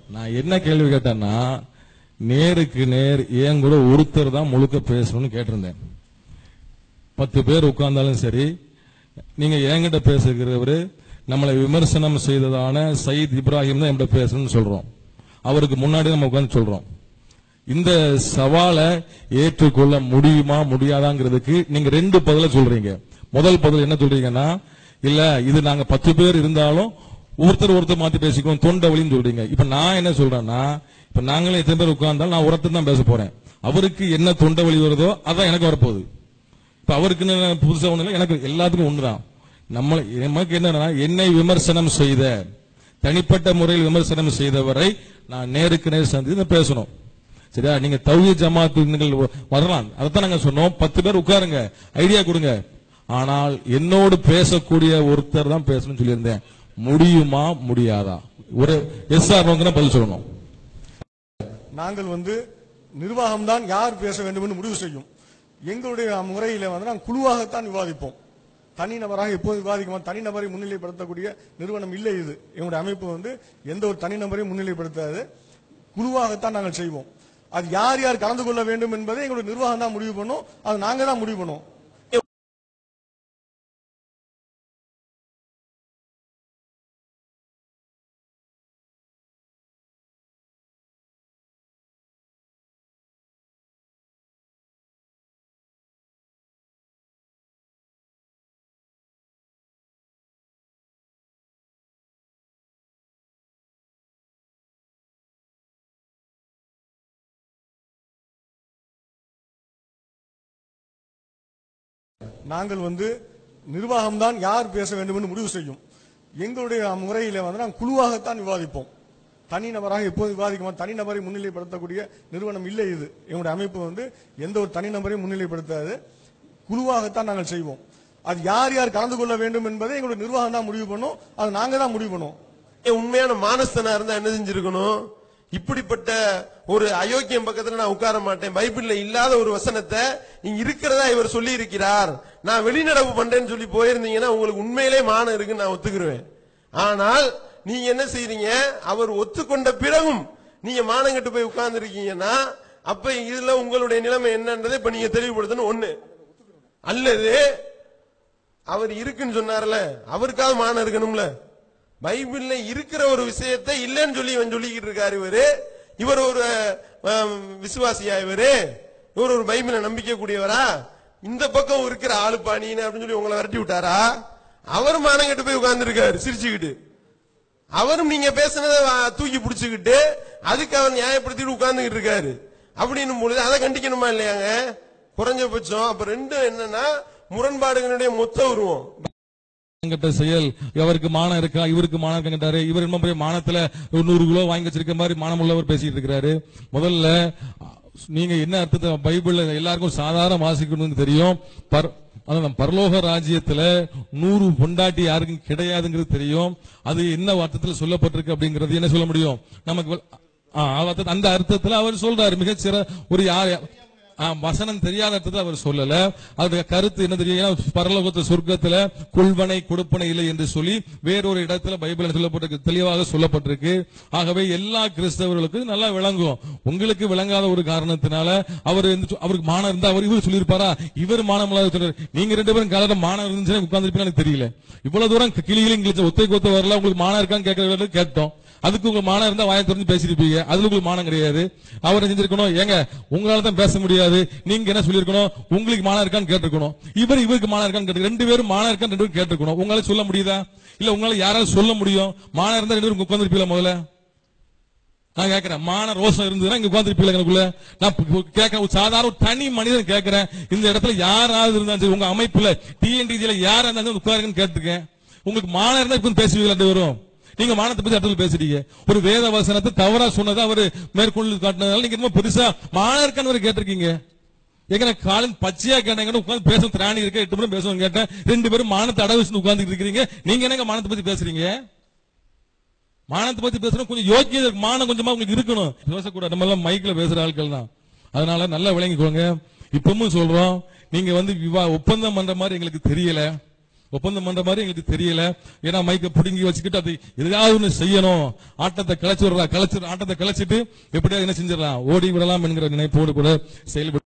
நான் என்ன கேள்வி கேட்டேன்னா நேருக்கு நேர் ஏன் கூட ஒருத்தர் தான் முழுக்க பேசணும்னு கேட்டிருந்தேன் பத்து பேர் உட்கார்ந்தாலும் சரி நீங்க என்கிட்ட பேசுகிறவரு நம்மளை விமர்சனம் செய்ததான சயீத் இப்ராஹிம் தான் என்கிட்ட பேசணும்னு சொல்றோம் அவருக்கு முன்னாடி நம்ம உட்கார்ந்து சொல்றோம் இந்த சவாலை ஏற்றுக்கொள்ள முடியுமா முடியாதாங்கிறதுக்கு நீங்க ரெண்டு பதில சொல்றீங்க முதல் பதில் என்ன சொல்றீங்கன்னா இல்ல இது நாங்க பத்து பேர் இருந்தாலும் ஒருத்தர் ஒருத்தர் மாத்தி பேசிக்குவோம் தொண்டை வழின்னு சொல்றீங்க இப்ப நான் என்ன சொல்றேன்னா இப்ப நாங்களே எத்தனை பேர் உட்கார்ந்தாலும் நான் ஒருத்தர் தான் பேச போறேன் அவருக்கு என்ன தொண்டை வழி வருதோ அதான் எனக்கு வரப்போகுது இப்ப அவருக்கு புதுசா ஒண்ணு இல்ல எனக்கு எல்லாத்துக்கும் ஒண்ணுதான் நம்ம நமக்கு என்னன்னா என்னை விமர்சனம் செய்த தனிப்பட்ட முறையில் விமர்சனம் செய்தவரை நான் நேருக்கு நேர் சந்தித்து பேசணும் சரியா நீங்க தௌஹி ஜமாத்துகள் வரலாம் அதைத்தான் நாங்க சொன்னோம் பத்து பேர் உட்காருங்க ஐடியா கொடுங்க ஆனால் என்னோடு பேசக்கூடிய ஒருத்தர் தான் பேசணும்னு சொல்லியிருந்தேன் முடியுமா முடியாதா ஒரு எஸ் ஆர் நோக்கு பதில் சொல்லணும் நாங்கள் வந்து நிர்வாகம் தான் யார் பேச வேண்டும் என்று முடிவு செய்யும் எங்களுடைய முறையில வந்து நாங்கள் குழுவாகத்தான் விவாதிப்போம் தனிநபராக எப்போது விவாதிக்க மாட்டோம் தனிநபரை முன்னிலைப்படுத்தக்கூடிய நிறுவனம் இல்லை இது எங்களுடைய அமைப்பு வந்து எந்த ஒரு தனிநபரையும் முன்னிலைப்படுத்தாது குழுவாகத்தான் நாங்கள் செய்வோம் அது யார் யார் கலந்து கொள்ள வேண்டும் என்பதை எங்களுடைய நிர்வாகம் தான் முடிவு பண்ணும் அது நாங்க தான் முடிவு பண்ணுவோம் நாங்கள் வந்து நிர்வாகம் தான் யார் பேச வேண்டும் என்று முடிவு செய்யும் எங்களுடைய முறையில வந்து நாங்கள் குழுவாகத்தான் விவாதிப்போம் தனிநபராக எப்போது விவாதிக்க மாட்டோம் தனிநபரை முன்னிலைப்படுத்தக்கூடிய நிறுவனம் இல்லை இது எங்களுடைய அமைப்பு வந்து எந்த ஒரு தனிநபரையும் முன்னிலைப்படுத்தாது குழுவாகத்தான் நாங்கள் செய்வோம் அது யார் யார் கலந்து கொள்ள வேண்டும் என்பதை எங்களுடைய நிர்வாகம் தான் முடிவு பண்ணும் அது நாங்க தான் முடிவு பண்ணுவோம் ஏன் உண்மையான மானஸ்தனா இருந்தா என்ன செஞ்சிருக்கணும் இப்படிப்பட்ட ஒரு அயோக்கியம் பக்கத்துல நான் உட்கார மாட்டேன் பைபிள்ல இல்லாத ஒரு வசனத்தை இங்க இருக்கிறதா இவர் சொல்லி இருக்கிறார் நான் வெளிநடப்பு பண்றேன்னு சொல்லி போயிருந்தீங்கன்னா உங்களுக்கு உண்மையிலே மானம் இருக்குன்னு நான் ஒத்துக்குருவேன் ஆனால் நீங்க என்ன செய்றீங்க அவர் ஒத்துக்கொண்ட பிறகும் நீங்க மானம் கட்டு போய் உட்கார்ந்து இருக்கீங்கன்னா அப்ப இதுல உங்களுடைய நிலைமை என்னன்றதை இப்ப நீங்க தெளிவுபடுத்தணும் ஒண்ணு அல்லது அவர் இருக்குன்னு சொன்னார்ல அவருக்காவது மானம் இருக்கணும்ல பைபிள்ல இருக்கிற ஒரு விஷயத்தை இல்லைன்னு சொல்லி இவன் சொல்லிக்கிட்டு இருக்காரு இவரு இவர் ஒரு அஹ், விசுவாசியா இவரு இவர் ஒரு பைபிளை நம்பிக்கை கூடியவரா இந்த பக்கம் இருக்கிற ஆளு பாணின்னு அப்படின்னு சொல்லி உங்களை விரட்டி விட்டாரா அவர் மானம் கெட்டு போய் உட்கார்ந்துருக்காரு சிரிச்சுக்கிட்டு அவரும் நீங்க பேசுனதை வா- தூக்கி பிடிச்சுக்கிட்டு அதுக்கு அவர் நியாயப்படுத்திட்டு உட்கார்ந்துகிட்டு இருக்காரு அப்படின்னும் பொழுது அதை கண்டிக்கணுமா இல்லையாங்க குறைஞ்சபட்சம் அப்ப ரெண்டும் என்னன்னா முரண்பாடுகளுடைய மொத்த உருவம் கட்ட செயல் அவருக்கு மானம் இருக்கா இவருக்கு மானம் இருக்காரு இவர் என்ன பெரிய மானத்துல ஒரு நூறு கிலோ வாங்கி வச்சிருக்க மாதிரி மானம் உள்ளவர் பேசிட்டு இருக்கிறாரு முதல்ல நீங்க என்ன அர்த்தத்தை பைபிள்ல எல்லாருக்கும் சாதாரண வாசிக்கணும்னு தெரியும் பர் அதான் பரலோக ராஜ்யத்துல நூறு பொண்டாட்டி யாருக்கும் கிடையாதுங்கிறது தெரியும் அது என்ன அர்த்தத்துல சொல்லப்பட்டிருக்கு அப்படிங்கறது என்ன சொல்ல முடியும் நமக்கு வ- ஆ, அர்த்தம் அந்த அர்த்தத்துல அவர் சொல்றாரு மிகச்சிற ஒரு யார் ஆ, வசனம் தெரியாத அர்த்தத்தை அவர் சொல்லல அவருடைய கருத்து என்ன தெரியும் ஏன்னா பரலோகத்து சொர்க்கத்துல கொள்வனை கொடுப்பனை இல்லை என்று சொல்லி வேறொரு இடத்துல பைபிள் சொல்லப்பட்டிருக்கு தெளிவாக சொல்லப்பட்டிருக்கு ஆகவே எல்லா கிறிஸ்தவர்களுக்கும் நல்லா விளங்கும் உங்களுக்கு விளங்காத ஒரு காரணத்தினால அவர் இந்த- அவருக்கு மானம் இருந்தா அவர் இவர் சொல்லியிருப்பாரா இவர் மானம் இல்லாத சொல்றாரு நீங்க ரெண்டு பேரும் கலர மானம் இருந்துச்சுன்னா உட்கார்ந்துருப்பீங்க எனக்கு தெரியல இவ்வளவு தூரம் கிளிகளும் இங்கிலீஷ் ஒத்தை கொத்த வரல உங்களுக்கு மானம் இருக்கான்னு கேட்கறது கேட்டோம் அதுக்கு உங்க மானம் இருந்தா வாயை திறந்து பேசிருப்பீங்க அதுல உங்களுக்கு மானம் கிடையாது அவர் செஞ்சிருக்கணும் ஏங்க உங்களால தான் பேச முடியாது நீங்க என்ன சொல்லிருக்கணும் உங்களுக்கு மானம் இருக்கான்னு கேட்டிருக்கணும் இவர் இவருக்கு மானம் இருக்கான்னு கேட்டு ரெண்டு பேரும் மானம் இருக்கான்னு ரெண்டு பேரும் கேட்டிருக்கணும் உங்களால சொல்ல முடியுதா இல்ல உங்களால யாராவது சொல்ல முடியும் மானம் இருந்தா ரெண்டு பேரும் உட்காந்துருப்பீங்களா முதல்ல நான் கேட்கிறேன் மான ரோசம் இருந்ததுன்னா இங்க உட்காந்துருப்பீங்க எனக்குள்ள நான் பு- கேட்கிறேன் ஒரு சாதாரண ஒரு தனி மனிதன் கேட்கிறேன் இந்த இடத்துல யாராவது இருந்தாலும் சரி உங்க அமைப்புல டிஎன்டிஜில யாரா இருந்தாலும் உட்காருங்கன்னு கேட்டிருக்கேன் உங்களுக்கு மானம் இருந்தா இப்ப பேசுவீங்களா ரெண்டு பேரும் நீங்க மானத்தை பத்தி இடத்துல பேசுறீங்க ஒரு வேத வசனத்தை தவறா சொன்னதை அவரு மேற்கொண்டு காட்டினதால நீங்க இன்னும் பெருசா மானம் இருக்கான்னு ஒரு கேட்டிருக்கீங்க ஏங்க நான் காலையில் பச்சையா கேட்டேங்கன்னு உட்காந்து பேச திராணி இருக்க எட்டு மணி பேசணும் கேட்டேன் ரெண்டு பேரும் மானத்தை அடகு வச்சு உட்கார்ந்துட்டு இருக்கிறீங்க நீங்க என்னங்க மானத்தை பத்தி பேசுறீங்க மானத்தை பத்தி பேசணும் கொஞ்சம் யோக்கியதை இருக்கு. மானம் கொஞ்சமா உங்களுக்கு இருக்கணும் பேசக்கூடாது நம்ம எல்லாம் மைக்ல பேசுற ஆட்கள் தான் அதனால நல்லா விளங்கிக்கோங்க இப்பவும் சொல்றோம் நீங்க வந்து விவா ஒப்பந்தம் பண்ற மாதிரி எங்களுக்கு தெரியல ஒப்பந்தம் பண்ற மாதிரி எங்களுக்கு தெரியல ஏன்னா மைக்க புடுங்கி வச்சுக்கிட்டு அது எதாவது ஒண்ணு செய்யணும் ஆட்டத்தை கிளச்சு விடுறா கிளச்சு ஆட்டத்தை கிளச்சிட்டு எப்படியா என்ன செஞ்சிடலாம் ஓடி விடலாம் என்கிற நினைப்போடு கூட செயல்பட்டு